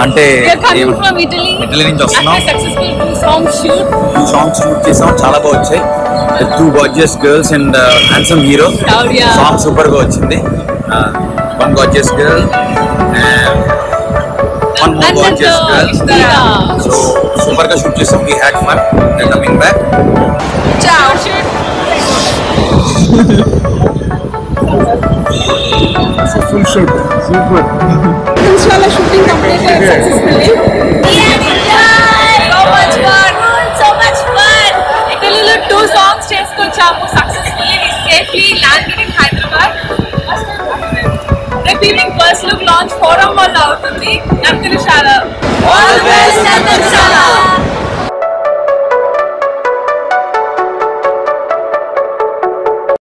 అంటే We are coming from Italy. Italy నుంచి వస్తున్నాం After successful two song shoot. Two songs shoot చేసాం చాలా బాగా వచ్చాయి two gorgeous girls and handsome hero Claudia. Song super గా వచ్చింది one gorgeous girl one more And then gorgeous the girl Ishbara. So super గా shoot చేసాం we had fun coming back Ciao. Shoot. Full shoot super Inshallah shooting completed successfully. So much fun. So much fun. ఇటలీలో two songs చేసుకొచ్చాము successfully safely landed in Hyderabad రేపు evening first look launch forum వల్ల అవుతుంది నాకు చాలా all the